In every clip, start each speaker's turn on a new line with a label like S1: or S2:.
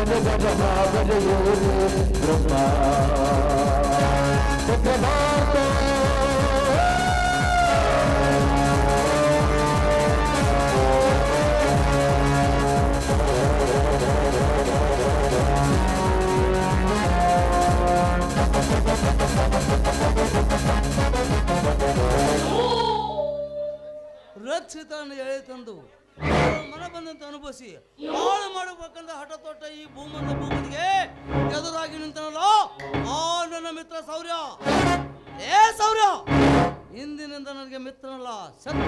S1: ಗಜ ಗಜ ಗಜಯೋರಿ ಬ್ರಹ್ಮ ಚಕ್ರಧಾರ್ತ
S2: ರಕ್ಷಿತನ್ನು ಎಳೆ ತಂದು ಅವರ ಮನ ಬಂದಂತ ಅನುಭವಿಸಿ ಹಾಳು ಮಾಡಬೇಕಂದ ಹಠ ತೊಟ್ಟ ಈ ಭೂಮಂದ ಭೂಪತಿಗೆ ಎದುರಾಗಿ ನಿಂತನಲ್ಲ ಆ ನನ್ನ ಮಿತ್ರ ಸೌರ್ಯ ಏ ಸೌರ್ಯ ಇಂದಿನಿಂದ ನನಗೆ ಮಿತ್ರನಲ್ಲ ಶತ್ರು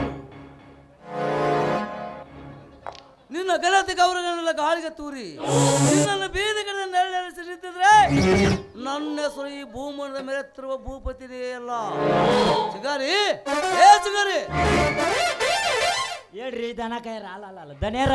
S2: ನಿನ್ನ ಘನತೆ ಗೌರವನೆಲ್ಲ ಗಾಳಿಗೆ ತೂರಿ ನಿನ್ನನ್ನು ಬೀದಿ ಕಡೆ ನೆರಳಿಸಿ ನಿಂತಿದ್ರೆ ನನ್ನ ಹೆಸರು ಈ ಭೂಮಂಡದ ಮೆರೆತ್ತಿರುವ ಭೂಪತಿನೇ ಅಲ್ಲ ಚಿಗಾರಿ ಏ ಚಿಗಾರಿ
S3: ಹೇಳ್ರಿ ದನ ಕೈರ ಅಲ್ಲ ಅಲ್ಲ ಅಲ್ಲ ದನೇರ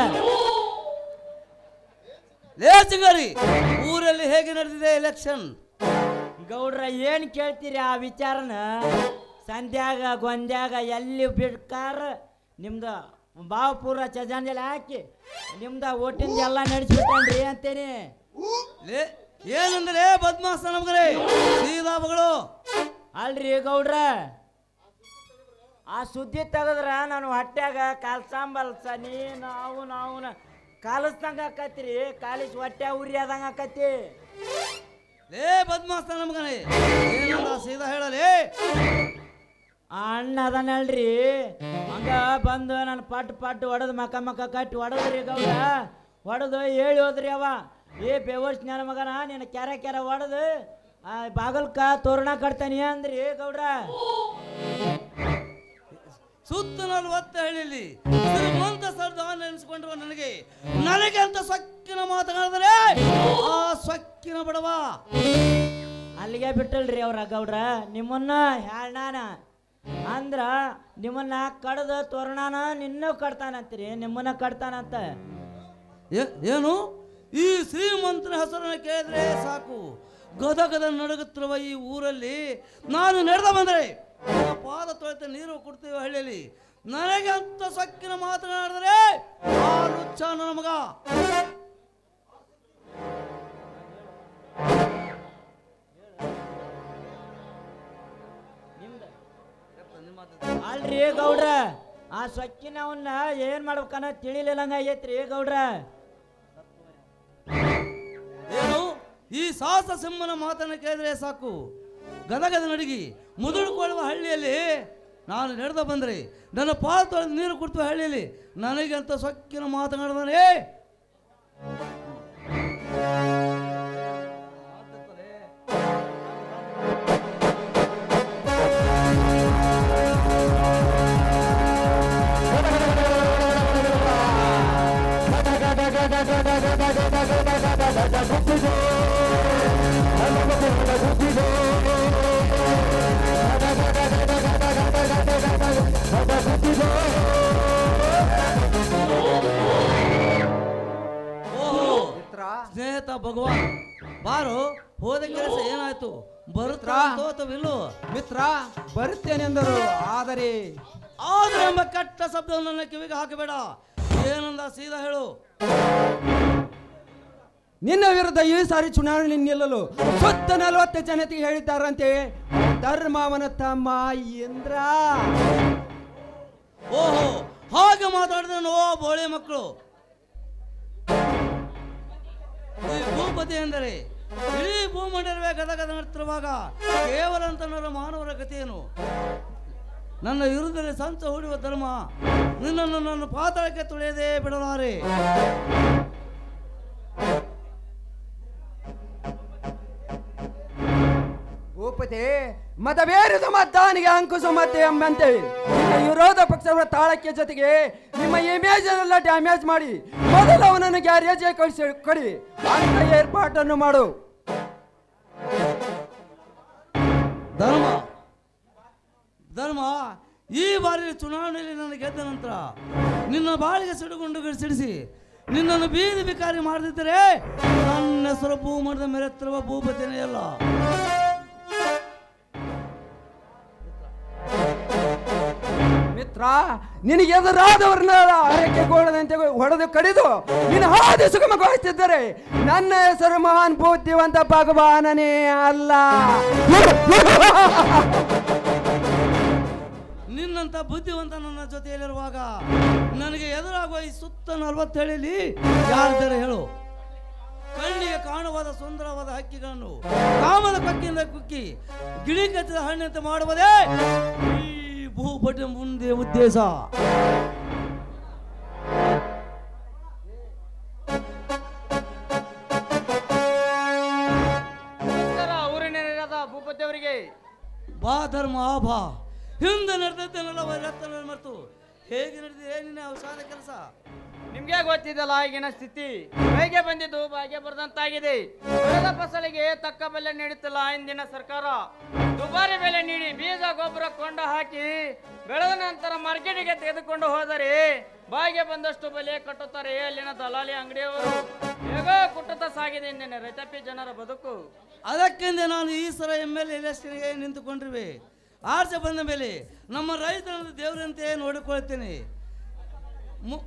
S2: ಲೇ ಚಿಗಾರಿ ಊರಲ್ಲಿ ಹೇಗೆ ನಡೆದಿದೆ ಎಲೆಕ್ಷನ್
S3: ಗೌಡ್ರ ಏನ್ ಕೇಳ್ತೀರಿ ಆ ವಿಚಾರನ ಸಂಧ್ಯಾಗ ಗೊಂದ್ಯಾಗ ಎಲ್ಲಿ ಬಿಡ್ಕಾರ ನಿಮ್ದು ಬಾವಪುರ ಚಜಾಂಜಲಿ ಹಾಕಿ ನಿಮ್ದ ಓಟಿಂದ ಎಲ್ಲ ನಡೆಸ್ಬಿಟ್ಟನ್ರಿ ಅಂತೇನಿ
S2: ಲೇ ಏನಂದ್ರೆ ಬದ್ಮಾಸ ನಮಗರೇ ಸೀದಾ ಮಗಳು
S3: ಅಲ್ರಿ ಗೌಡ್ರ ಆ ಸುದ್ದಿ ತೆಗದ್ರ ನಾನು ಹೊಟ್ಯಾಗ ಕಾಲ್ ಸಾಂಬಲ್ಸ ನೀ ನಾವು ನಾವು ಕಾಲಿಸ್ದಂಗ ಆಕತ್ರಿ ಕಾಲಿಸ್ ಹೊಟ್ಟೆ ಉರಿ ಆದಂಗ ಆಕತಿ
S2: ಲೇ ಬದ್ಮಾಸ ನಮಗನೇ ಏನಂದ ಸೀದಾ ಹೇಳಲೇ
S3: ಆ ಅಣ್ಣ ಅದನ್ನಲ್ರಿ ಹಂಗ ಬಂದು ನನ್ನ ಪಟ್ ಪಟ್ ಹೊಡೆದು ಮಕ ಮಕ ಕಟ್ಟಿ ಹೊಡೆದ್ರಿ ಗೌಡ ಹೊಡೆದು ಹೇಳಿ ಹೋದ್ರಿ ಅವ ಏ ಬೇವರ್ಸ್ ನನ್ನ ಮಗನ ನಿನ್ನ ಕೆರೆ ಕೆರೆ ಹೊಡೆದು ಆ ಬಾಗಲ್ಕ ತೋರಣ ಕಟ್ತಾನಿ ಅಂದ್ರಿ ಗೌಡ್ರ
S2: ಸುತ್ತ ನಲ್ವತ್ತ ಹೇಳಿಲಿ ಶ್ರೀಮಂತ ಸರ್ದಾರ ನೆನೆಸ್ಕೊಂಡಿರುವ ನನಗೆ ನನಗೆ ಅಂತ ಸೊಕ್ಕಿನ ಮಾತನಾಡಿದರೆ ಆ ಸೊಕ್ಕಿನ ಬಡವ
S3: ಅಲ್ಲಿಗೆ ಬಿಟ್ಟಲ್ರಿ ಅವ್ರ ಗೌಡ್ರ ನಿಮ್ಮನ್ನ ಹೇಳ್ನಾನ ಅಂದ್ರ ನಿಮ್ಮನ್ನ ಕಡ್ದು ತೋರಣನ ನಿನ್ನೂ ಕಟ್ತಾನಂತೀರಿ ನಿಮ್ಮನ್ನ ಕಟ್ತಾನಂತ
S2: ಏ- ಏನು ಈ ಶ್ರೀಮಂತನ ಹೆಸರನ್ನು ಕೇಳಿದ್ರೆ ಸಾಕು ಗದಗದ ನಡುಗುತ್ತಿರುವ ಈ ಊರಲ್ಲಿ ನಾನು ನಡೆದ ಬಂದರೆ ನನ್ನ ಪಾದ ತೊಳೆತ ನೀರು ಕೊಡ್ತೀವಿ ಹಳ್ಳಿಯಲ್ಲಿ ನನಗೆ ಅಂತ ಸೊಕ್ಕಿನ ಮಾತನಾಡಿದರೆ ಆ ಲುಚ್ಚ ನನ್ನ ಮಗ
S3: ಅಲ್ರಿ ಗೌಡ್ರ ಆ ಸೊಕ್ಕಿನವನ್ನ ಏನ್ ಮಾಡ್ಬೇಕನ್ನ ತಿಳಿಲಿಲ್ಲಂಗ ಆಗೈತ್ರಿ ಗೌಡ್ರ
S2: ಏನು ಈ ಸಾಹಸ ಸಿಂಹನ ಮಾತನ್ನು ಕೇಳಿದ್ರೆ ಸಾಕು ಗದಗದ ನಡಿಗಿ ಮುದುಡ್ಕೊಳ್ಳುವ ಹಳ್ಳಿಯಲ್ಲಿ ನಾನು ನಡೆದ ಬಂದರೆ ನನ್ನ ಪಾದ ತೊಳೆದು ನೀರು ಕೊಡ್ತೀವಿ ಹಳ್ಳಿಯಲ್ಲಿ ನನಗೆ ಅಂತ ಸೊಕ್ಕಿನ ಮಾತನಾಡಿದಾನೆ ಓಹೋ ಸ್ನೇಹಿತ ಭಗವಾನ್ ಬಾರು ಹೋದ ಕೆಲಸ ಏನಾಯ್ತು ಬರುತ್ತಾ ತೋತವಿಲ್ಲೋ
S4: ಮಿತ್ರ ಬರುತ್ತೇನೆಂದರು ಆದರೆ
S2: ಆದ್ರೆ ಎಂಬ ಕೆಟ್ಟ ಶಬ್ದವನ್ನು ನನ್ನ ಕಿವಿಗೆ ಹಾಕಬೇಡ ಏನಂದ ಸೀದಾ ಹೇಳು
S4: ನಿನ್ನ ವಿರುದ್ಧ ಈ ಸಾರಿ ಚುನಾವಣೆ ನಿಲ್ಲಲು ಸುತ್ತ ನಲವತ್ತು ಜನತೆಗೆ ಹೇಳಿದ್ದಾರಂತೆ ಧರ್ಮವನ ತಮ್ಮ ಇಂದ್ರ
S2: ಓಹೋ ಹಾಗೆ ಮಾತಾಡಿದ ಓ ಬೋಳೆ ಮಕ್ಕಳು ಈ ಭೂಪತಿ ಎಂದರೆ ಇಡೀ ಭೂಮಂಡಲವೇ ಗದಗದ ನಡ್ತಿರುವಾಗ ಕೇವಲ ಅಂತನರ ಮಾನವರ ಗತಿಯೇನು ನನ್ನ ವಿರುದ್ಧದಲ್ಲಿ ಸಂಚ ಹೂಡುವ ಧರ್ಮ ನಿನ್ನನ್ನು ನನ್ನ ಪಾತಾಳಕ್ಕೆ ತುಳಿಯದೇ ಬಿಡಲಾರೆ
S4: ಭೂಪತಿ ಮತಬೇರದ ಮದ್ದಾನಿಗೆ ಅಂಕುಶ ಮತ ಎಂಬಂತೆ ನಿಮ್ಮ ವಿರೋಧ ಪಕ್ಷಗಳ ತಾಳಕ್ಕೆ ಜೊತೆಗೆ ನಿಮ್ಮ ಇಮೇಜ್ ಎಲ್ಲ ಡ್ಯಾಮೇಜ್ ಮಾಡಿ ಮೊದಲು ಅವನನ್ನು ಗ್ಯಾರೇಜ್ ಕಳಿಸಿ ಕೊಡಿ ಅಂತ ಏರ್ಪಾಟನ್ನು ಮಾಡು
S2: ಧರ್ಮ ಧರ್ಮ ಈ ಬಾರಿ ಚುನಾವಣೆಯಲ್ಲಿ ನಾನು ಗೆದ್ದ ನಂತರ ನಿನ್ನ ಬಾಳಿಗೆ ಸಿಡುಗುಂಡು ಸಿಡಿಸಿ ನಿನ್ನನ್ನು ಬೀದಿ ಬಿಕಾರಿ ಮಾಡದಿದ್ದರೆ ನನ್ನ ಹೆಸರು ಭೂಮಂಡದ ಮೆರೆತ್ತಿರುವ ಭೂಪತಿನೇ ಅಲ್ಲ
S4: ಮಿತ್ರ ಪುತ್ರ ನಿನಗೆ ಎದುರಾದವ್ರನ್ನ ಹರಕೆ ಗೋಳದಂತೆ ಹೊಡೆದು ಕಡಿದು ನಿನ್ನ ಹಾದಿ ಸುಗಮಗೊಳಿಸುತ್ತಿದ್ದರೆ ನನ್ನ ಹೆಸರು ಮಹಾನ್ ಬುದ್ಧಿವಂತ ಭಗವಾನನೇ ಅಲ್ಲ
S2: ನಿನ್ನಂತ ಬುದ್ಧಿವಂತ ನನ್ನ ಜೊತೆಯಲ್ಲಿರುವಾಗ ನನಗೆ ಎದುರಾಗುವ ಈ ಸುತ್ತ ನಲವತ್ತೇಳಲ್ಲಿ ಯಾರಿದ್ದಾರೆ ಹೇಳು ಕಣ್ಣಿಗೆ ಕಾಣುವಾದ ಸುಂದರವಾದ ಹಕ್ಕಿಗಳನ್ನು ಕಾಮದ ಕೊಕ್ಕಿಯಿಂದ ಕುಕ್ಕಿ ಗಿಳಿ ಕಚ್ಚಿದ ಹಣ್ಣಂತೆ ಮಾಡುವುದೇ ಈ ಭೂಪಟ ಮುಂದೆ ಉದ್ದೇಶ
S3: ನಮಸ್ಕಾರ ಊರಿನ ಭೂಪತಿ ಅವರಿಗೆ
S2: ಬಾ ಧರ್ಮ ಆ ಬಾ ಹಿಂದೆ ನಡೆದದ್ದನ್ನೆಲ್ಲ ರತ್ನ ಮರೆತು ಹೇಗೆ ನಡೆದಿದೆ ನಿನ್ನ ಅವಸಾನ ಕೆಲಸ
S3: ನಿಮ್ಗೆ ಗೊತ್ತಿದಲ್ಲ ಈಗಿನ ಸ್ಥಿತಿ ಹೇಗೆ ಬಂದಿದ್ದು ಭಾಗ್ಯ ಬರೆದಂತಾಗಿದೆ ಬೆಳೆದ ಫಸಲಿಗೆ ತಕ್ಕ ಬೆಲೆ ನೀಡುತ್ತಿಲ್ಲ ಇಂದಿನ ಸರ್ಕಾರ ದುಬಾರಿ ಬೆಲೆ ನೀಡಿ ಬೀಜ ಗೊಬ್ಬರ ಕೊಂಡ ಹಾಕಿ ಬೆಳೆದ ನಂತರ ಮಾರ್ಕೆಟಿಗೆ ತೆಗೆದುಕೊಂಡು ಹೋದರೆ ಬಾಯಿಗೆ ಬಂದಷ್ಟು ಬೆಲೆ ಕಟ್ಟುತ್ತಾರೆ ಅಲ್ಲಿನ ದಲಾಲಿ ಅಂಗಡಿಯವರು ಹೇಗೋ ಕುಟ್ಟುತ್ತಾ ಸಾಗಿದೆ ಇಂದಿನ ರೈತಾಪಿ ಜನರ ಬದುಕು
S2: ಅದಕ್ಕೆಂದೇ ನಾನು ಈ ಸಲ ಎಮ್ ಎಲ್ ಎಲೆಕ್ಷನ್ಗೆ ನಿಂತುಕೊಂಡಿರುವೆ ಆರ್ಚೆ ಬಂದ ಮೇಲೆ ನಮ್ಮ ರೈತರನ್ನು ದೇವರಂತೆ ನೋಡಿಕೊಳ್ತೇನೆ ಮು-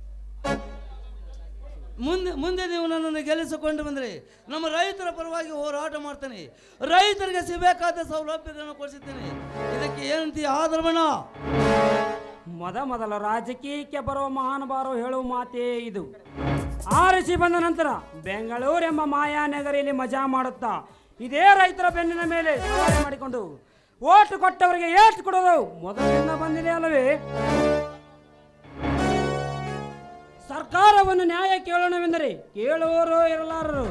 S2: ಮುಂದೆ ಮುಂದೆ ನೀವು ನನ್ನನ್ನು ಗೆಲ್ಲಿಸಿಕೊಂಡು ಬಂದರೆ ನಮ್ಮ ರೈತರ ಪರವಾಗಿ ಹೋರಾಟ ಮಾಡ್ತೇನೆ ರೈತರಿಗೆ ಸಿಗಬೇಕಾದ ಸೌಲಭ್ಯಗಳನ್ನು ಕೊಡಿಸುತ್ತೇನೆ ಇದಕ್ಕೆ ಏನಂತೀಯ ಆದರ್ಬಣ
S5: ಮೊದ ಮೊದಲ ರಾಜಕೀಯಕ್ಕೆ ಬರುವ ಮಹಾನುಭಾವರು ಹೇಳುವ ಮಾತೇ ಇದು ಆರಿಸಿ ಬಂದ ನಂತರ ಬೆಂಗಳೂರೆಂಬ ಮಾಯಾನಗರಿಯಲ್ಲಿ ಮಜಾ ಮಾಡುತ್ತಾ ಇದೇ ರೈತರ ಬೆನ್ನಿನ ಮೇಲೆ ಸವಾರಿ ಮಾಡಿಕೊಂಡು ಓಟು ಕೊಟ್ಟವರಿಗೆ ಏಟು ಕೊಡೋದು ಮೊದಲಿಂದ ಬಂದಿದೆ ಅಲ್ಲವೇ ಸರ್ಕಾರವನ್ನು ನ್ಯಾಯ ಕೇಳೋಣವೆಂದರೆ ಕೇಳುವವರು ಇರಲಾರರು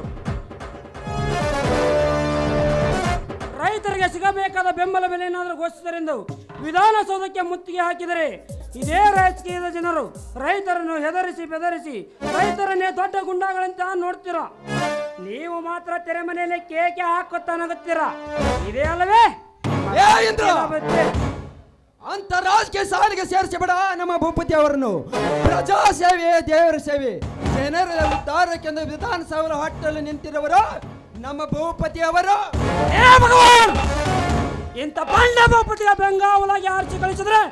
S5: ರೈತರಿಗೆ ಸಿಗಬೇಕಾದ ಬೆಂಬಲ ಬೆಲೆ ಏನಾದರೂ ಘೋಷಿಸಿದರೆಂದು ವಿಧಾನಸೌಧಕ್ಕೆ ಮುತ್ತಿಗೆ ಹಾಕಿದರೆ ಇದೇ ರಾಜಕೀಯದ ಜನರು ರೈತರನ್ನು ಹೆದರಿಸಿ ಬೆದರಿಸಿ ರೈತರನ್ನೇ ದೊಡ್ಡ ಗುಂಡಾಗಳಂತ ನೋಡ್ತೀರಾ ನೀವು ಮಾತ್ರ ತೆರೆ ಮನೆಯಲ್ಲಿ ಕೇಕೆ ಹಾಕುತ್ತಾ ನಗುತ್ತೀರಾ ಇದೇ ಅಲ್ಲವೇ
S4: ಏ ಇಂದ್ರ! ಅಂತ ರಾಜಕೀಯ ಸಾಲಿಗೆ ಸೇರಿಸಬೇಡ ನಮ್ಮ ಭೂಪತಿ ಅವರನ್ನು ಪ್ರಜಾ ಸೇವೆ ದೇವರ ಸೇವೆ ಜನರ ಉದ್ಧಾರಕ್ಕೆಂದು ವಿಧಾನಸೌಧ ಹೊಟ್ಟಲು ನಿಂತಿರುವರು ನಮ್ಮ ಭೂಪತಿ ಅವರು
S5: ಏ ಭಗವಾನ್ ಇಂಥ ಬಂಡ ಬಾಪುಟಿಯ ಬೆಂಗಾವಲಾಗಿ ಆರಿಸಿ ಕಳಿಸಿದ್ರೆ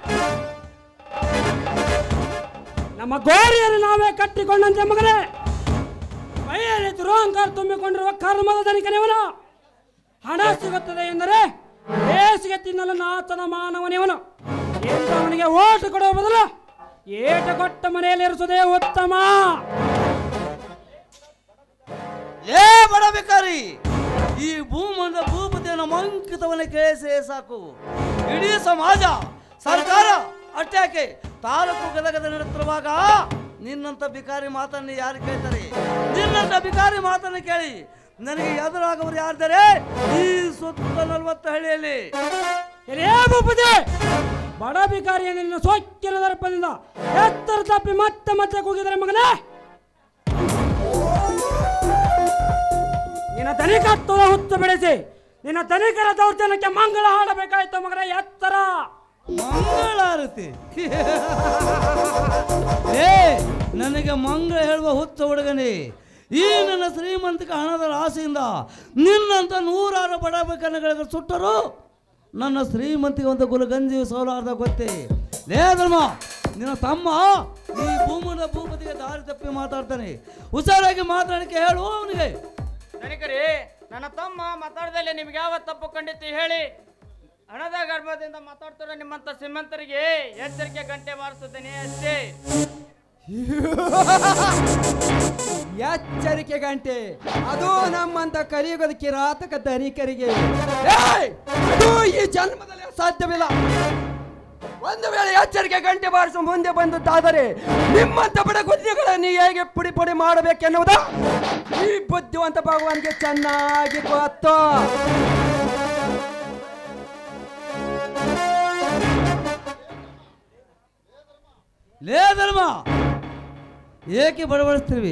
S5: ನಮ್ಮ ಗೋರಿಯನ್ನು ನಾವೇ ಕಟ್ಟಿಕೊಂಡಂತೆ ಮಗನೇ ಮೈಯಲ್ಲಿ ದುರಹಂಕಾರ ತುಂಬಿಕೊಂಡಿರುವ ಕರ್ಮದ ದನಿಕನಿವನು ಹಣ ಸಿಗುತ್ತದೆ ಎಂದರೆ ಬೇಸಿಗೆ ತಿನ್ನಲು ನಾತನ ಮಾನವನಿವನು ಇಂಥವನಿಗೆ ಓಟು ಕೊಡುವ ಬದಲು ಏಟ ಕೊಟ್ಟ ಮನೆಯಲ್ಲಿ ಇರಿಸುವುದೇ ಉತ್ತಮ
S2: ಏ ಬಡ ಬೇಕಾರಿ ಈ ಭೂಮಂಡ ಭೂಪತಿಯನ್ನು ಮಂಕಿತವನ್ನ ಕೇಳಿಸೇ ಸಾಕು ಇಡೀ ಸಮಾಜ ಸರ್ಕಾರ ಅಟ್ಯಾಕೆ ತಾಲೂಕು ಗದಗದ ನಡೆತಿರುವಾಗ ನಿನ್ನಂತ ಬಿಕಾರಿ ಮಾತನ್ನು ಯಾರು ಕೇಳ್ತಾರೆ ನಿನ್ನಂತ ಬಿಕಾರಿ ಮಾತನ್ನು ಕೇಳಿ ನನಗೆ ಎದುರಾಗವರು ಯಾರಿದ್ದಾರೆ ಈ ಸುತ್ತ ನಲವತ್ತು ಹಳ್ಳಿಯಲ್ಲಿ
S5: ಎಲೇ ಭೂಪತಿ ಬಡ ಬಿಕಾರಿಯ ನಿನ್ನ ಸೊಕ್ಕಿನ ದರ್ಪದಿಂದ ಎತ್ತರ ತಪ್ಪಿ ಮತ್ತೆ ಮತ್ತೆ ಕೂಗಿದರೆ ಮಗನೇ ನಿನ್ನ ಧನಿಕತ್ವದ ಹುತ್ತು ಬೆಳೆಸಿ ನಿನ್ನ ಧನಿಕರ ದೌರ್ಜನ್ಯಕ್ಕೆ ಮಂಗಳ ಹಾಡಬೇಕಾಯ್ತು ಮಗನ ಎತ್ತರ
S2: ಮಂಗಳಾರತಿ ಏ ನನಗೆ ಮಂಗಳ ಹೇಳುವ ಹುಚ್ಚ ಹುಡುಗನೇ ಈ ನನ್ನ ಶ್ರೀಮಂತಿಕ ಹಣದ ಆಸೆಯಿಂದ ನಿನ್ನಂತ ನೂರಾರು ಬಡ ಬೇಕನ್ನಗಳಿಗೆ ಸುಟ್ಟರು ನನ್ನ ಶ್ರೀಮಂತಿಗೆ ಒಂದು ಗುಲಗಂಜಿ ಸೋಲಾರ್ದ ಗೊತ್ತೇ ಲೇ ಧರ್ಮ ನಿನ್ನ ತಮ್ಮ ಈ ಭೂಮನ ಭೂಪತಿಗೆ ದಾರಿ ತಪ್ಪಿ ಮಾತಾಡ್ತಾನೆ ಹುಷಾರಾಗಿ ಮಾತಾಡಕ್ಕೆ ಹೇಳು ಅವನಿಗೆ
S3: ಧನಿಕರೇ ನನ್ನ ತಮ್ಮ ಮಾತಾಡದಲ್ಲಿ ನಿಮ್ಗೆ ಯಾವ ತಪ್ಪು ಕಂಡಿತ್ತು ಹೇಳಿ ಹಣದ ಗರ್ಭದಿಂದ ಮಾತಾಡ್ತಿರೋ ನಿಮ್ಮಂತ ಶ್ರೀಮಂತರಿಗೆ ಎಚ್ಚರಿಕೆ ಗಂಟೆ ಬಾರಿಸುತ್ತೇನೆ ಅಷ್ಟೇ
S4: ಎಚ್ಚರಿಕೆ ಗಂಟೆ ಅದು ನಮ್ಮಂತ ಕಲಿಯುಗದ ಕಿರಾತಕ ಧನಿಕರಿಗೆ ಏಯ್! ಅದು ಈ ಜನ್ಮದಲ್ಲಿ ಸಾಧ್ಯವಿಲ್ಲ ಒಂದು ವೇಳೆ ಎಚ್ಚರಿಕೆ ಗಂಟೆ ಬಾರಿಸುವ ಮುಂದೆ ಬಂದದ್ದಾದರೆ ನಿಮ್ಮಂತ ಬಡ ಗುದ್ದಿಗಳನ್ನು ಹೇಗೆ ಪುಡಿ ಪುಡಿ ಮಾಡಬೇಕೆನ್ನುವುದ ಈ ಬುದ್ಧಿವಂತ ಭಗವಾನ್ಗೆ ಚೆನ್ನಾಗಿ ಗೊತ್ತು
S2: ಲೇ ಧರ್ಮ ಏಕೆ ಬಡಬಡಿಸ್ತೀವಿ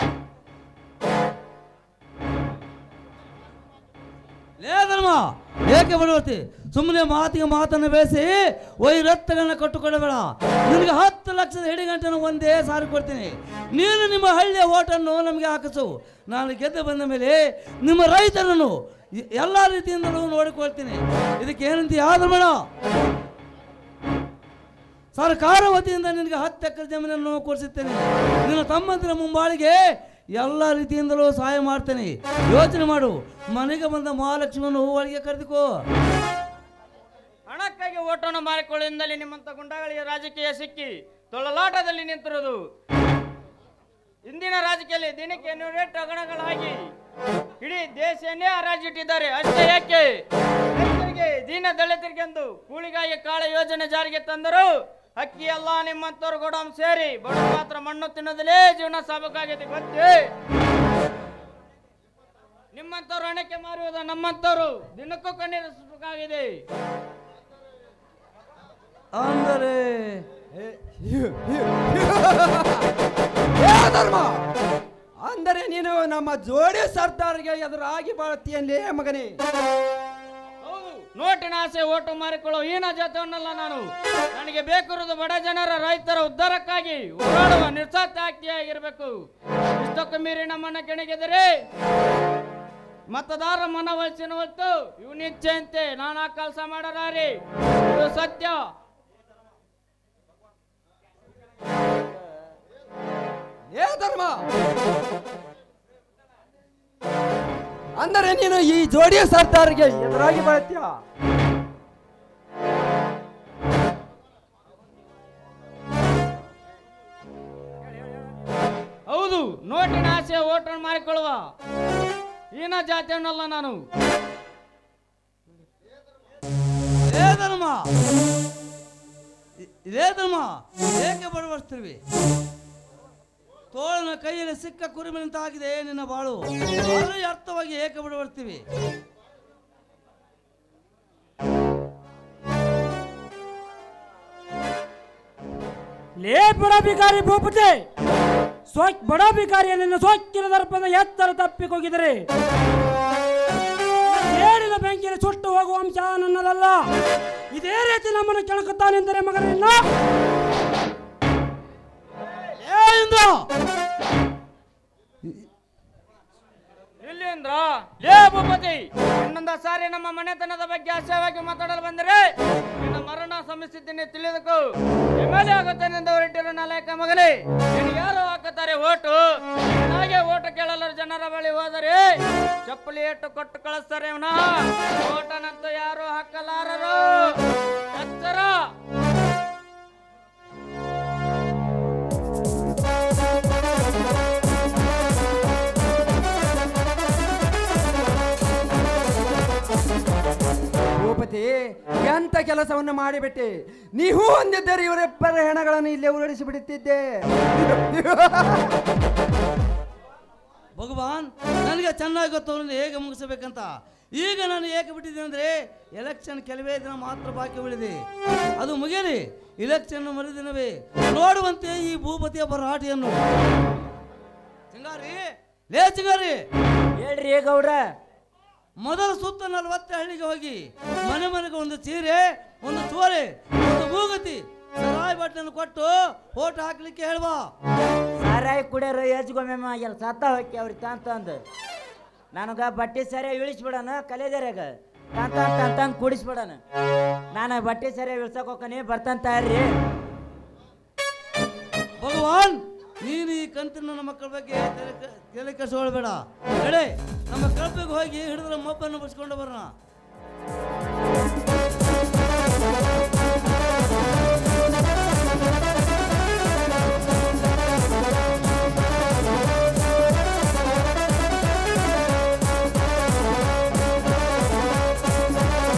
S2: ಲೇ ಧರ್ಮ ಏಕೆ ಬಡಬಡ್ತಿ ಸುಮ್ಮನೆ ಮಾತಿಗೆ ಮಾತನ್ನು ಬೇಯಿಸಿ ವೈರತ್ತಗಳನ್ನ ಕಟ್ಟುಕೊಡಬೇಡ ನಿನಗೆ ಹತ್ತು ಲಕ್ಷದ ಹಿಡಿಗಂಟನ್ನು ಒಂದೇ ಸಾರಿ ಕೊಡ್ತೀನಿ ನೀನು ನಿಮ್ಮ ಹಳ್ಳಿಯ ಓಟನ್ನು ನಮಗೆ ಹಾಕಿಸು ನಾನು ಗೆದ್ದು ಬಂದ ಮೇಲೆ ನಿಮ್ಮ ರೈತರನ್ನು ಎ- ಎಲ್ಲ ರೀತಿಯಿಂದಲೂ ನೋಡಿಕೊಳ್ತೀನಿ ಇದಕ್ಕೆ ಏನಂತ ಯಾವ್ದು ಬೇಡ ಸರ್ಕಾರ ವತಿಯಿಂದ ನಿನಗೆ ಹತ್ತು ಎಕರೆ ಜಮೀನನ್ನು ಕೊಡಿಸುತ್ತೇನೆ ನಿನ್ನ ತಮ್ಮಂದಿರ ಮುಂಬಾಳಿಗೆ ಎಲ್ಲ ರೀತಿಯಿಂದಲೂ ಸಹಾಯ ಮಾಡ್ತೇನೆ ಯೋಚನೆ ಮಾಡು ಮನೆಗೆ ಬಂದ ಮಹಾಲಕ್ಷ್ಮಿಯನ್ನು ಒಳಗೆ ಕರೆದುಕೋ
S3: ಹಣಕ್ಕಾಗಿ ಓಟವನ್ನು ಮಾರಿಕೊಳ್ಳುವುದರಲ್ಲಿ ನಿಮ್ಮಂತ ಗುಂಡಾಗಳಿಗೆ ರಾಜಕೀಯ ಸಿಕ್ಕಿ ತೊಳಲಾಟದಲ್ಲಿ ನಿಂತಿರುವುದು ಇಂದಿನ ರಾಜಕೀಯದಲ್ಲಿ ದಿನಕ್ಕೆ ನೂರೆಂಟು ಹಗರಣಗಳಾಗಿ ಇಡೀ ದೇಶವನ್ನೇ ಹರಾಜಿಟ್ಟಿದ್ದಾರೆ ಅಷ್ಟೇ ಯಾಕೆ ರೈತರಿಗೆ ದೀನ ದಲಿತರಿಗೆಂದು ಕೂಲಿಗಾಗಿ ಕಾಳ ಯೋಜನೆ ಜಾರಿಗೆ ತಂದರು ಅಕ್ಕಿ ಎಲ್ಲ ನಿಮ್ಮಂತವ್ರು ಗೋಡಾಮ್ ಸೇರಿ ಬಡ ಮಾತ್ರ ಮಣ್ಣು ತಿನ್ನೋದಲೇ ಜೀವನ ಸಾಬಕಾಗಿದೆ ಗೊತ್ತೇ ನಿಮ್ಮಂತವ್ರು ಹಣಕ್ಕೆ ಮಾರುವುದು ನಮ್ಮಂತವ್ರು ದಿನಕ್ಕೂ ಕಣ್ಣೀರಿಸಬೇಕಾಗಿದೆ
S2: ಅಂದರೆ
S4: ಏ ಧರ್ಮ ಅಂದರೆ ನೀನು ನಮ್ಮ ಜೋಡಿ ಸರ್ದಾರ್ಗೆ ಎದುರಾಗಿ ಬಾಳ್ತೀಯಲ್ಲೇ ಮಗನೇ
S3: ಹೌದು ನೋಟಿನ ಆಸೆ ಓಟು ಮಾರಿಕೊಳ್ಳೋ ಹೀನ ಜಾತವನ್ನಲ್ಲ ನಾನು ನನಗೆ ಬೇಕಿರುವುದು ಬಡ ಜನರ ರೈತರ ಉದ್ಧಾರಕ್ಕಾಗಿ ಹೋರಾಡುವ ನಿರ್ಸಾತ್ಯಾಗಿರಬೇಕು ಇಷ್ಟಕ್ಕೂ ಮೀರಿ ನಮ್ಮನ್ನ ಕೆಣಗಿದರೆ ಮತದಾರ ಮನವೊಲಿಸಿನ ಹೊತ್ತು ಇವನ ಇಚ್ಛೆಯಂತೆ ನಾನು ಆ ಕೆಲಸ ಮಾಡಲಾರಿ ಇದು ಸತ್ಯ
S4: ಏ ಧರ್ಮ ಅಂದರೆ ನೀನು ಈ ಜೋಡಿ ಸರ್ದಾರ್ಗೆ ಎದುರಾಗಿ ಬಾಳ್ತೀಯ
S3: ಹೌದು ನೋಟಿನ ಆಸೆ ಓಟನ್ನು ಮಾರಿಕೊಳ್ಳುವ ಹೀನ ಜಾತಿಯನ್ನಲ್ಲ ನಾನು
S2: ಇದೇ ಧರ್ಮ ಇ- ಇದೇ ಧರ್ಮ ಏಕೆ ಬಡವರ್ತೀವಿ ತೋಳನ ಕೈಯಲ್ಲಿ ಸಿಕ್ಕ ಕುರಿಮಂತಾಗಿದೆ ನಿನ್ನ ಬಾಳು ಅದರ ಅರ್ಥವಾಗಿ ಏಕೆ ಬಡವರ್ತೀವಿ
S5: ಲೇ ಬಡ ಬಿಕಾರಿ ಭೂಪತಿ ಸ್ವಚ್ಛ ಬಡ ಬಿಕಾರಿಯನ್ನು ಸ್ವಚ್ಛನ ದರ್ಪದ ಎತ್ತರ ತಪ್ಪಿಕೋಗಿದರೆ ಏಳಿನ ಬೆಂಕಿಯಲ್ಲಿ ಸುಟ್ಟು ಹೋಗುವ ಅಂಶ ನನ್ನದಲ್ಲ ಇದೇ ರೀತಿ ನಮ್ಮನ್ನು ಕೆಣಕುತ್ತಾನೆಂದರೆ ಮಗನನ್ನ
S2: ಏ ಇಂದ್ರ
S3: ಇಲ್ಲಿಂದ್ರ ಲೇ ಭೂಪತಿ ಇನ್ನೊಂದ ಸಾರಿ ನಮ್ಮ ಮನೆತನದ ಬಗ್ಗೆ ಅಸಹ್ಯವಾಗಿ ಮಾತಾಡಲು ಬಂದರೆ ನಿನ್ನ ಮರಣ ಸಮಸ್ಯೆ ತಿಳಿದಕು ಎಮ್ಮೆಲ್ಯೆ ಆಗುತ್ತಾನೆಂದು ಹೊರಟಿರೋ ನಾಲಾಯಕ ಮಗನೇ ನೀನು ಯಾರು ಹಾಕುತ್ತಾರೆ ಓಟು ಹಾಗೆ ಓಟು ಕೇಳಲು ಜನರ ಬಳಿ ಹೋದರೆ ಚಪ್ಪಲಿ ಏಟು ಕೊಟ್ಟು ಕಳಿಸ್ತಾರೆ ವಿನಃ ಓಟನಂತೂ ಯಾರು ಹಾಕಲಾರರು ಎಚ್ಚರ
S4: ಭೂಪತಿ ಎಂತ ಕೆಲಸವನ್ನು ಮಾಡಿಬಿಟ್ಟೆ ನೀವು ಹೊಂದಿದ್ದರೆ ಇವರಿಬ್ಬರ ಹೆಣಗಳನ್ನು ಇಲ್ಲೇ ಉರುಳಿಸಿ ಬಿಡುತ್ತಿದ್ದೆ
S2: ಭಗವಾನ್ ನನಗೆ ಚೆನ್ನಾಗಿ ಗೊತ್ತು ಅವ್ರನ್ನ ಹೇಗೆ ಮುಗಿಸಬೇಕಂತ ಈಗ ನಾನು ಏಕೆ ಬಿಟ್ಟಿದ್ದೀನಿ ಅಂದರೆ ಎಲೆಕ್ಷನ್ ಕೆಲವೇ ದಿನ ಮಾತ್ರ ಬಾಕಿ ಉಳಿದೆ ಅದು ಮುಗಿಯಲಿ ಇಲೆಕ್ಷನ್ ಮರುದಿನವೇ ನೋಡುವಂತೆ ಈ ಭೂಪತಿಯ ಭರಾಟೆಯನ್ನು ಚಿಂಗಾರಿ ಲೇ ಚಿಂಗಾರಿ
S3: ಹೇಳ್ರಿ ಗೌಡ್ರ
S2: ಮೊದಲ ಸುತ್ತ ನಲವತ್ತು ಹಳ್ಳಿಗೆ ಹೋಗಿ ಮನೆ ಮನೆಗೆ ಒಂದು ಚೀರೆ ಒಂದು ಚೋರೆ ಒಂದು ಮೂಗತಿ ಸರಾಯಿ ಬಟ್ಟೆಯನ್ನು ಕೊಟ್ಟು ಫೋಟೋ ಹಾಕ್ಲಿಕ್ಕೆ ಹೇಳುವ
S3: ಸಾರಾಯಿ ಕುಡಿಯೋರು ಎಜ್ಗೊಮ್ಮೆ ಆಗ್ಯಾರ ಸತ್ತ ಹೋಗಿ ಅವ್ರಿಗೆ ತಂತಂದು ನನಗೆ ಬಟ್ಟೆ ಸರಿಯಾಗಿ ಇಳಿಸ್ಬಿಡಣ ಕಲೆದರ್ಯಾಗ ತಂತ ತಂತಂದು ಕುಡಿಸ್ಬಿಡಣ ನಾನು ಬಟ್ಟೆ ಸರಿಯಾಗಿ ಇಳ್ಸಕ್ ಹೋಗ್ತಾನೆ ಬರ್ತಾನೆ ತಯಾರಿ
S2: ಭಗವಾನ್ ನೀನು ಈ ಕಂತಿನ ನನ್ನ ಮಕ್ಕಳ ಬಗ್ಗೆ ತಲೆ ಕ- ತಲೆ ಕೆಡಿಸ್ಕೊಳ್ಬೇಡ ನಡೆ ನಮ್ಮ ಕಳಪಿಗೆ ಹೋಗಿ ಹಿಡಿದ್ರೆ ಮಬ್ಬನ್ನು ಬಿಡಿಸ್ಕೊಂಡು ಬರೋಣ